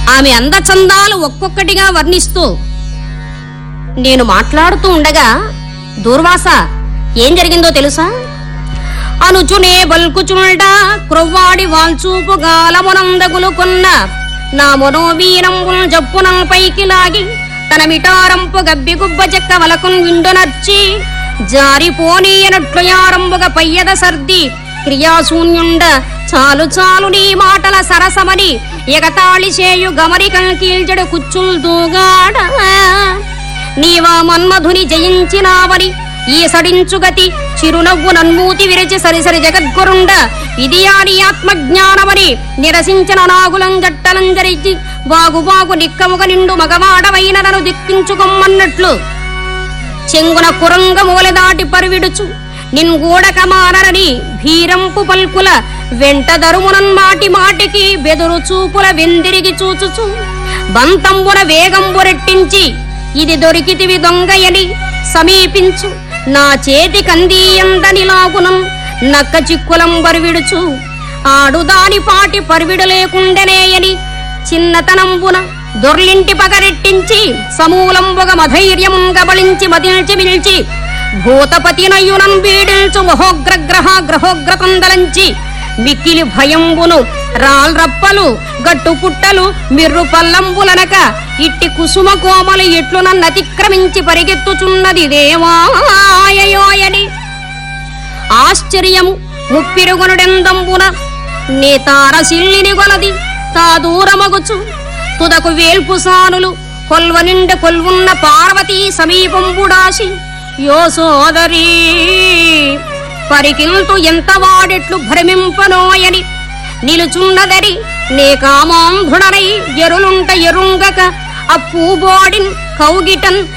ఆమె అందచందాలు ఒక్కొక్కటిగా వర్ణిస్తూ నేను మాట్లాడుతూ ఉండగా దూర్వాస ఏం జరిగిందో తెలుసా అనుచునే బల్కుచుండ క్రొవ్వాడి వాల్చూపు గాలమునందగులుకున్న నా మనోవీరంబుల్ జప్పునం పైకి లాగి తన మిటారంపు గబ్బి గుబ్బ చెక్క వలకున్ విండునర్చి జారిపోనీయనట్లు యారంబుగ పయ్యద సర్ది క్రియాశూన్యుండ చాలు చాలు నీ మాటల సరసమని ఎగతాళి చేయు గమరికల్ కీల్చడు కుచ్చుల్ దూగాడ నీవా మన్మధుని జయించినావని ఈ సడించుగతి చిరునవ్వు నన్మూతి విరచి సరిసరి జగద్గురుండ ఇది ఆని ఆత్మజ్ఞానమని నిరసించిన నాగులం జట్టలం జరిచి బాగు బాగు నిక్కముగ నిండు మగవాడవైన నన్ను దిక్కించుకొమ్మన్నట్లు చెంగున కురంగ మూల దాటి పరివిడుచు నిన్గూడక మానరని భీరంపు పల్కుల వెంట దరుమునన్ మాటి మాటికి బెదురు చూపుల వెందిరిగి చూచుచు బంతంబున వేగంబు రెట్టించి ఇది దొరికితివి దొంగయని సమీపించు నా చేతి కందీయందనిలాగునం నక్క చిక్కులం బరివిడుచు ఆడుదాని పాటి పరివిడు లేకుండెనేయని చిన్నతనంబున దొర్లింటి పగరెట్టించి సమూలంబుగ మధైర్యముం గబళించి మదిల్చి మిల్చి భూతపతినయునం బీడిల్చు మహోగ్రగ్రహ గ్రహోగ్రతందలంచి మిక్కిలి భయంబును రాల్రప్పలు గట్టు పుట్టలు మిర్రు పల్లంబులనక ఇట్టి కుసుమ కోమలు ఎట్లు నన్నతిక్రమించి పరిగెత్తుచున్నది దేవాయయోయని ఆశ్చర్యము ముప్పిరుగునుడెందంబున నే తారసిల్లిని గొలది తా దూరమగుచు తుదకు వేల్పు సానులు కొల్వ నిండ కొల్వున్న పార్వతీ సమీపంబుడాసి యో సోదరీ పరికిల్తు ఎంత వాడెట్లు భ్రమింపనోయని నిలుచున్నదరి నే కామాంధుడనై ఎరులుంట ఎరుంగక అప్పూబోడిన్ కౌగిటన్